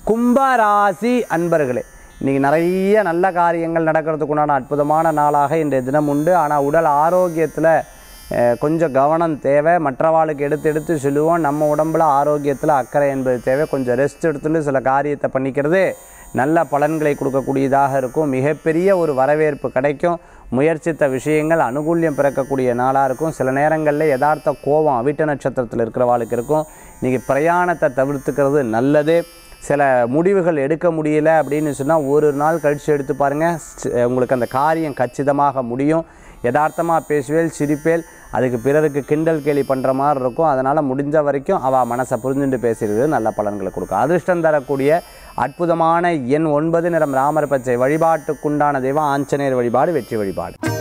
கும்பராசி அன்பர்களே இன்றைக்கி நிறைய நல்ல காரியங்கள் நடக்கிறதுக்குண்டான அற்புதமான நாளாக இன்றைய தினம் உண்டு ஆனால் உடல் ஆரோக்கியத்தில் அஹ், கொஞ்சம் கவனம் தேவை மற்றவாளுக்கு எடுத்து எடுத்து சொல்லுவோம் நம்ம உடம்புல ஆரோக்கியத்தில் அக்கறை என்பது தேவை கொஞ்சம் ரெஸ்ட் எடுத்துட்டு சில காரியத்தை பண்ணிக்கிறது நல்ல பலன்களை கொடுக்கக்கூடியதாக இருக்கும் மிகப்பெரிய ஒரு வரவேற்பு கிடைக்கும் முயற்சித்த விஷயங்கள் அனுகூல்யம் பிறக்கக்கூடிய நாளாக இருக்கும் சில நேரங்களில் யதார்த்த கோபம் அவிட்ட நட்சத்திரத்தில் இருக்கிறவாளுக்கு இருக்கும் இன்றைக்கி பிரயாணத்தை தவிர்த்துக்கிறது நல்லது சில முடிவுகள் எடுக்க முடியல அப்படின்னு சொன்னால் ஒரு நாள் கழித்து எடுத்து பாருங்கள் ஸ்- உங்களுக்கு அந்த காரியம் கச்சிதமாக முடியும் யதார்த்தமாக பேசுவேல் சிரிப்பேல் அதுக்கு பிறருக்கு கிண்டல் கேலி பண்ணுற மாதிரி இருக்கும் அதனால் முடிஞ்ச வரைக்கும் அவள் மனசை புரிஞ்சுட்டு பேசுகிறது நல்ல பலன்களை கொடுக்கும் அதிர்ஷ்டம் தரக்கூடிய அற்புதமான எண் ஒன்பது நிறம் ராமர் பச்சை வழிபாட்டுக்குண்டான தெய்வம் ஆஞ்சநேயர் வழிபாடு வெற்றி வழிபாடு